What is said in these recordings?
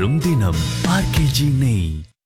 வரும் தினம் ஆர்கேஜி நெய்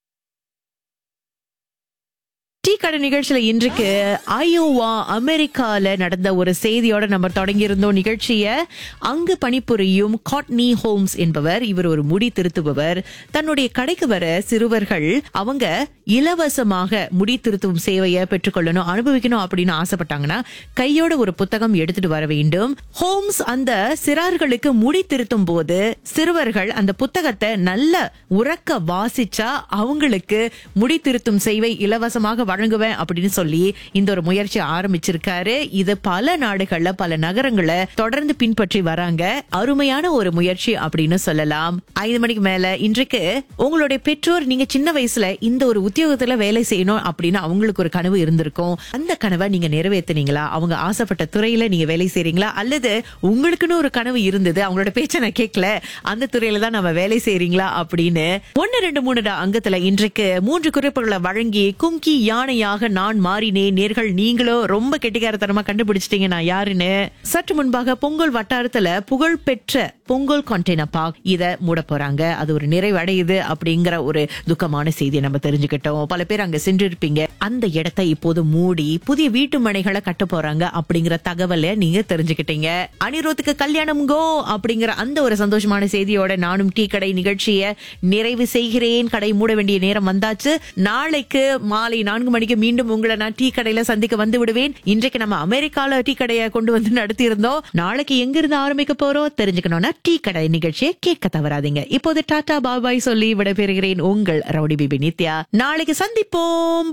டீ கடை நிகழ்ச்சியில இன்றைக்கு ஐயோவா அமெரிக்கால நடந்த ஒரு செய்தியோட நம்ம தொடங்கி இருந்தோம் நிகழ்ச்சிய அங்கு பணிபுரியும் காட்னி ஹோம்ஸ் என்பவர் இவர் ஒரு முடி திருத்துபவர் தன்னுடைய கடைக்கு வர சிறுவர்கள் அவங்க இலவசமாக முடி திருத்தும் சேவையை பெற்றுக்கொள்ளணும் அனுபவிக்கணும் அப்படின்னு ஆசைப்பட்டாங்கன்னா கையோட ஒரு புத்தகம் எடுத்துட்டு வர வேண்டும் ஹோம்ஸ் அந்த சிறார்களுக்கு முடி திருத்தும் போது சிறுவர்கள் அந்த புத்தகத்தை நல்ல உறக்க வாசிச்சா அவங்களுக்கு முடி திருத்தும் சேவை இலவசமாக வழங்குவேன் அப்படின்னு சொல்லி இந்த ஒரு முயற்சி ஆரம்பிச்சிருக்காரு இது பல நாடுகள்ல பல நகரங்கள தொடர்ந்து பின்பற்றி வராங்க அருமையான ஒரு முயற்சி அப்படின்னு சொல்லலாம் ஐந்து மணிக்கு மேல இன்றைக்கு உங்களுடைய பெற்றோர் நீங்க சின்ன வயசுல இந்த ஒரு உத்தியோகத்துல வேலை செய்யணும் அப்படின்னு அவங்களுக்கு ஒரு கனவு இருந்திருக்கும் அந்த கனவை நீங்க நிறைவேத்துனீங்களா அவங்க ஆசைப்பட்ட துறையில நீங்க வேலை செய்றீங்களா அல்லது உங்களுக்குன்னு ஒரு கனவு இருந்தது அவங்களோட பேச்ச நான் கேட்கல அந்த துறையில தான் நம்ம வேலை செய்றீங்களா அப்படின்னு ஒன்னு ரெண்டு மூணு அங்கத்துல இன்றைக்கு மூன்று குறிப்புகளை வழங்கி கும்கி யானையாக நான் மாறினேன் நேர்கள் நீங்களும் ரொம்ப கெட்டிக்காரத்தனமா கண்டுபிடிச்சிட்டீங்க நான் யாருன்னு சற்று முன்பாக பொங்கல் வட்டாரத்துல புகழ்பெற்ற பொங்கல் கண்டெய்னர் பார்க் இத மூட போறாங்க அது ஒரு நிறைவடையுது அப்படிங்கிற ஒரு துக்கமான செய்தியை நம்ம தெரிஞ்சுக்கிட்டோம் பல பேர் அங்க சென்றிருப்பீங்க அந்த இடத்தை இப்போது மூடி புதிய வீட்டு மனைகளை கட்ட போறாங்க அப்படிங்கிற தகவலை நீங்க தெரிஞ்சுக்கிட்டீங்க அனிருத்துக்கு கல்யாணம் கோ அப்படிங்கிற அந்த ஒரு சந்தோஷமான செய்தியோட நானும் டீ கடை நிகழ்ச்சியை நிறைவு செய்கிறேன் கடை மூட வேண்டிய நேரம் வந்தாச்சு நாளைக்கு மாலை நான்கு மணிக்கு மீண்டும் உங்களை நான் டீ கடையில சந்திக்க வந்து விடுவேன் இன்றைக்கு நம்ம அமெரிக்கால டீ கடையை கொண்டு வந்து நடத்தி இருந்தோம் நாளைக்கு எங்க இருந்து ஆரம்பிக்க போறோம் தெரிஞ்சுக்கணும்னா டீ கடை நிகழ்ச்சியை கேட்க தவறாதீங்க இப்போது டாடா பாபாய் சொல்லி விடைபெறுகிறேன் உங்கள் ரவுடி பிபி நித்யா நாளைக்கு சந்திப்போம்